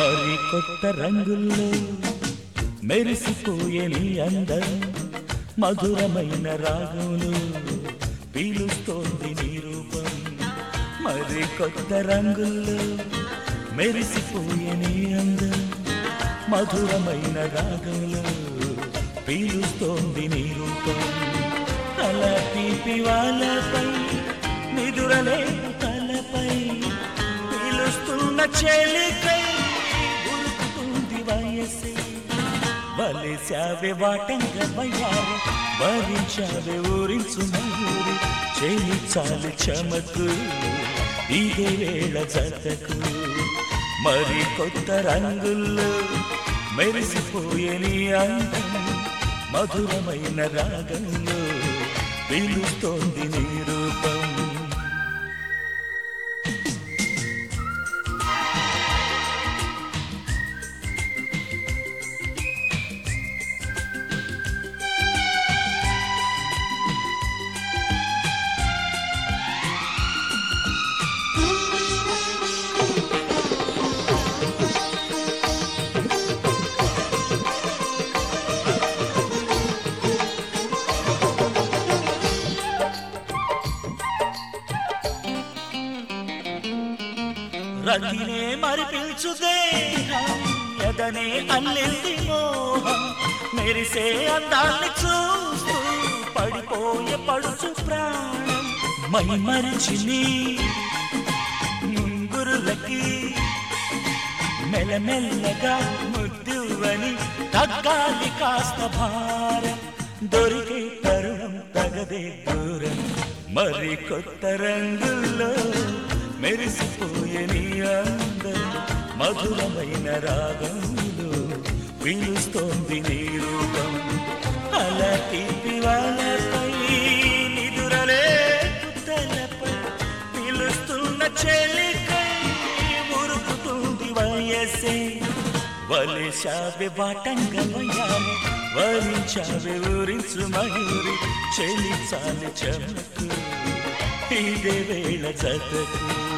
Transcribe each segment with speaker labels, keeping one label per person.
Speaker 1: మరి కొత్త రంగుల్లో మెరిసిపోయే నీ అందం మధురమైన రాగములు పీలుస్తోంది నీ రూపం మరి కొత్త రంగుల్లో మెరిసిపోయే నీ అందం మధురమైన రాగములు పీలుస్తోంది నీ రూపం అలా తీపి వాళ్ళపై నిదురలే తలపై పీలుస్తున్న చెలికై ఉరుకుతుంది వయసే వలిసావే వాటంగా వయ్యారు భరించావే ఊరించు మయూరి చేయి చాలు చమకు ఇదే వేళ జతకు మరి కొత్త రంగుల్లో మెరిసిపోయే నీ అందం మధురమైన రాగంలో పిలుస్తోంది నీ రూపం రతినే మరి పిలుచు దేహం ఎదనే అల్లింది మోహం మెరిసే అందాన్ని చూస్తూ పడిపోయే పడుచు ప్రాణం మై మరిచి నీ ముంగురులకి మెల్లమెల్లగా ముద్దువని తగ్గాలి కాస్త భారం దొరికే తరుణం తగదే దూరం మరి కొత్త రంగుల్లో మెరిసిపోయే నీ అందం మధురమైన రాగంలో పిలుస్తోంది నీ రూపం అలా తీపి వాళ్ళపై నిదురలే తలపై పిలుస్తున్న చెలికై మురుకుతుంది వయసే వలిశావే బాటంగా వయ్యాలి వరించావే ఊరించు మయూరి చెలి చాలి చమకు ఇదే వేళ జతకు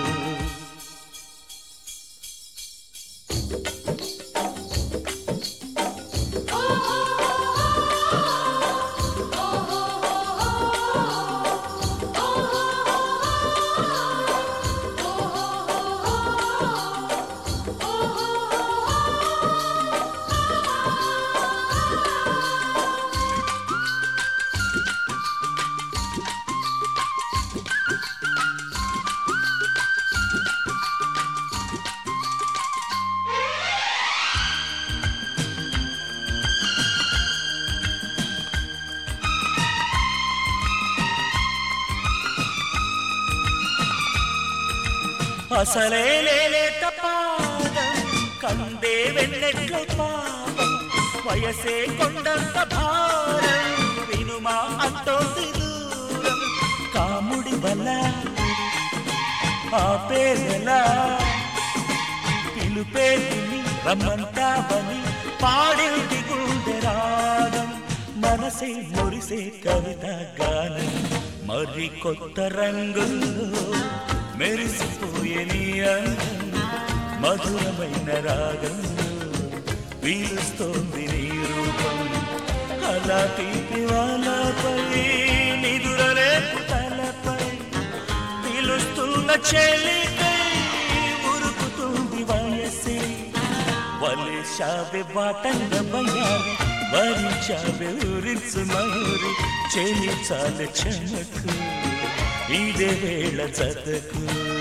Speaker 1: అసలే లేలేత పాదం కందే వెన్నెట్ల పాపం వయసే కొండంత భారం వినుమా అంటోంది దూరం కాముడి వల్ల ఆపేదెలా పిలుపే తిని రమ్మంటావని పాడింది గుండె రాగం మనసే మురిసే కవిత గానం మరి కొత్త రంగుల్లో మెరిసిపోయే నీ అందం మధురమైన రాగంలో పీలుస్తోంది నీ రూపం అలా తీపి వాళ్ళపై నిదురలే తలపై పిలుస్తున్న చెలికై ఉరుకుతుంది వయసే వలిశావే బాటంగా వయ్యాలి వరించావే ఊరించు మయూరి చెలి చాలు చెమకు ఇదే వేళ చదకు